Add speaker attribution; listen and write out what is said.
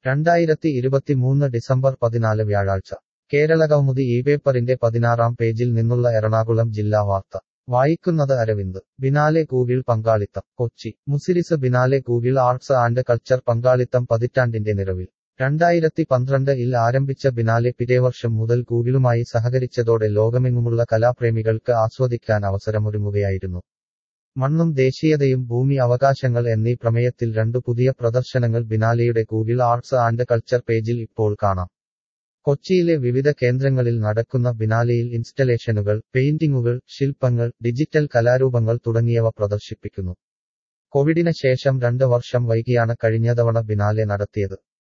Speaker 1: രണ്ടായിരത്തി ഇരുപത്തിമൂന്ന് ഡിസംബർ പതിനാല് വ്യാഴാഴ്ച കേരളകൗമുദി ഈ പേപ്പറിന്റെ പതിനാറാം പേജിൽ നിന്നുള്ള എറണാകുളം ജില്ലാ വാർത്ത വായിക്കുന്നത് അരവിന്ദ് ബിനാലെ ഗൂഗിൾ പങ്കാളിത്തം Kochi Muziris biennale Google arts and culture പങ്കാളിത്തം പതിറ്റാണ്ടിന്റെ നിറവിൽ രണ്ടായിരത്തി പന്ത്രണ്ട് ഇൽ ആരംഭിച്ച ബിനാലെ പിറ്റേവർഷം മുതൽ ഗൂഗിളുമായി സഹകരിച്ചതോടെ ലോകമെങ്ങുമുള്ള കലാപ്രേമികൾക്ക് ആസ്വദിക്കാൻ അവസരമൊരുങ്ങുകയായിരുന്നു മണ്ണും ദേശീയതയും ഭൂമി അവകാശങ്ങൾ എന്നീ പ്രമേയത്തിൽ രണ്ടു പുതിയ പ്രദർശനങ്ങൾ ബിനാലെയുടെ ഗൂഗിൾ ആർട്സ് ആൻഡ് കൾച്ചർ പേജിൽ ഇപ്പോൾ കാണാം കൊച്ചിയിലെ വിവിധ കേന്ദ്രങ്ങളിൽ നടക്കുന്ന ബിനാലെയിൽ ഇൻസ്റ്റലേഷനുകൾ പെയിന്റിങ്ങുകൾ ശില്പങ്ങൾ ഡിജിറ്റൽ കലാരൂപങ്ങൾ തുടങ്ങിയവ പ്രദർശിപ്പിക്കുന്നു കോവിഡിന് ശേഷം രണ്ട് വർഷം വൈകിയാണ് കഴിഞ്ഞ തവണ ബിനാലെ നടത്തിയത്